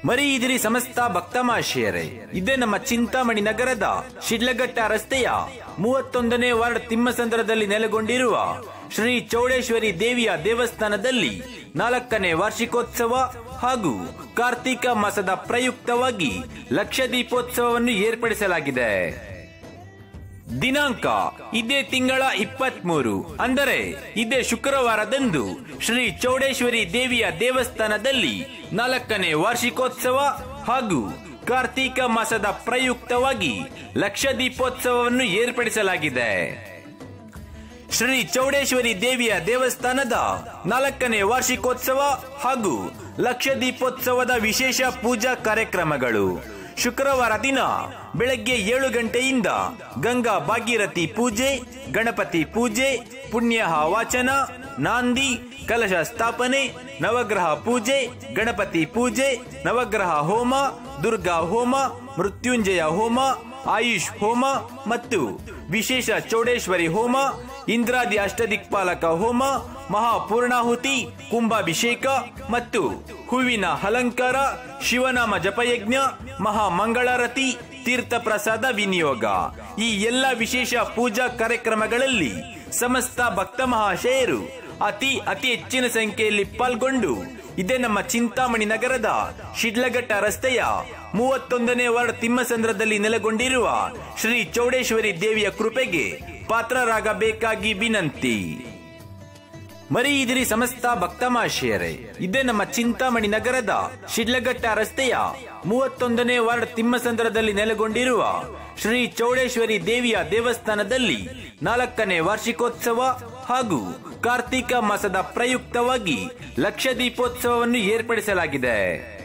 ಮರಿಯಿದಿರಿ ಸಮಸ್ತ ಭಕ್ತಮಾಶಯರೇ ಇದೇ ನಮ್ಮ ಚಿಂತಾಮಣಿ ನಗರದ ಶಿಡ್ಲಘಟ್ಟ ರಸ್ತೆಯ ಮೂವತ್ತೊಂದನೇ ವಾರ್ಡ್ ತಿಮ್ಮಸಂದ್ರದಲ್ಲಿ ನೆಲೆಗೊಂಡಿರುವ ಶ್ರೀ ಚೌಡೇಶ್ವರಿ ದೇವಿಯ ದೇವಸ್ಥಾನದಲ್ಲಿ ನಾಲ್ಕನೇ ವಾರ್ಷಿಕೋತ್ಸವ ಹಾಗೂ ಕಾರ್ತಿಕ ಮಾಸದ ಪ್ರಯುಕ್ತವಾಗಿ ಲಕ್ಷ ದೀಪೋತ್ಸವವನ್ನು ಏರ್ಪಡಿಸಲಾಗಿದೆ ದಿನಾಂಕ ಇದೇ ತಿಂಗಳ ಇಪ್ಪತ್ಮೂರು ಅಂದರೆ ಇದೇ ಶುಕ್ರವಾರದಂದು ಶ್ರೀ ಚೌಡೇಶ್ವರಿ ದೇವಿಯ ದೇವಸ್ಥಾನದಲ್ಲಿ ನಾಲ್ಕನೇ ವಾರ್ಷಿಕೋತ್ಸವ ಹಾಗೂ ಕಾರ್ತೀಕ ಮಾಸದ ಪ್ರಯುಕ್ತವಾಗಿ ಲಕ್ಷ ದೀಪೋತ್ಸವವನ್ನು ಏರ್ಪಡಿಸಲಾಗಿದೆ ಶ್ರೀ ಚೌಡೇಶ್ವರಿ ದೇವಿಯ ದೇವಸ್ಥಾನದ ನಾಲ್ಕನೇ ವಾರ್ಷಿಕೋತ್ಸವ ಹಾಗೂ ಲಕ್ಷ ದೀಪೋತ್ಸವದ ವಿಶೇಷ ಪೂಜಾ ಕಾರ್ಯಕ್ರಮಗಳು ಶುಕ್ರವಾರ ದಿನ ಬೆಳಗ್ಗೆ ಏಳು ಗಂಟೆಯಿಂದ ಗಂಗಾ ಭಾಗೀರಥಿ ಪೂಜೆ ಗಣಪತಿ ಪೂಜೆ ಪುಣ್ಯಹ ವಾಚನ ನಾಂದಿ ಕಲಶ ಸ್ಥಾಪನೆ ನವಗ್ರಹ ಪೂಜೆ ಗಣಪತಿ ಪೂಜೆ ನವಗ್ರಹ ಹೋಮ ದುರ್ಗಾ ಹೋಮ ಮೃತ್ಯುಂಜಯ ಹೋಮ ಆಯುಷ್ ಹೋಮ ಮತ್ತು ವಿಶೇಷ ಚೌಡೇಶ್ವರಿ ಹೋಮ ಇಂದ್ರಾದಿ ಅಷ್ಟದಿಕ್ಪಾಲಕ ಹೋಮ ಮಹಾಪೂರ್ಣಾಹುತಿ ಕುಂಭಾಭಿಷೇಕ ಮತ್ತು ಹೂವಿನ ಅಲಂಕಾರ ಶಿವನಾಮ ಜಪಯಜ್ಞ ಮಹಾಮಂಗಳಾರತಿ ತೀರ್ಥ ಪ್ರಸಾದ ವಿನಿಯೋಗ ಈ ಎಲ್ಲ ವಿಶೇಷ ಪೂಜಾ ಕಾರ್ಯಕ್ರಮಗಳಲ್ಲಿ ಸಮಸ್ತ ಭಕ್ತ ಮಹಾಶಯರು ಅತಿ ಅತಿ ಹೆಚ್ಚಿನ ಸಂಖ್ಯೆಯಲ್ಲಿ ಪಾಲ್ಗೊಂಡು ಇದೇ ನಮ್ಮ ಚಿಂತಾಮಣಿ ನಗರದ ಶಿಡ್ಲಘಟ್ಟ ರಸ್ತೆಯ ಮೂವತ್ತೊಂದನೇ ವಾರ್ಡ್ ತಿಮ್ಮಸಂದ್ರದಲ್ಲಿ ನೆಲೆಗೊಂಡಿರುವ ಶ್ರೀ ಚೌಡೇಶ್ವರಿ ದೇವಿಯ ಕೃಪೆಗೆ ಪಾತ್ರರಾಗಬೇಕಾಗಿ ವಿನಂತಿ ಮರಿಯಿದಿರಿ ಸಮಸ್ತ ಭಕ್ತಮಾಶಯರೇ ಇದೇ ನಮ್ಮ ಚಿಂತಾಮಣಿ ನಗರದ ಶಿಡ್ಲಘಟ್ಟ ರಸ್ತೆಯ ಮೂವತ್ತೊಂದನೇ ವಾರ್ಡ್ ತಿಮ್ಮಸಂದ್ರದಲ್ಲಿ ನೆಲೆಗೊಂಡಿರುವ ಶ್ರೀ ಚೌಡೇಶ್ವರಿ ದೇವಿಯ ದೇವಸ್ಥಾನದಲ್ಲಿ ನಾಲ್ಕನೇ ವಾರ್ಷಿಕೋತ್ಸವ ಹಾಗೂ ಕಾರ್ತಿಕ ಮಾಸದ ಪ್ರಯುಕ್ತವಾಗಿ ಲಕ್ಷ ದೀಪೋತ್ಸವವನ್ನು ಏರ್ಪಡಿಸಲಾಗಿದೆ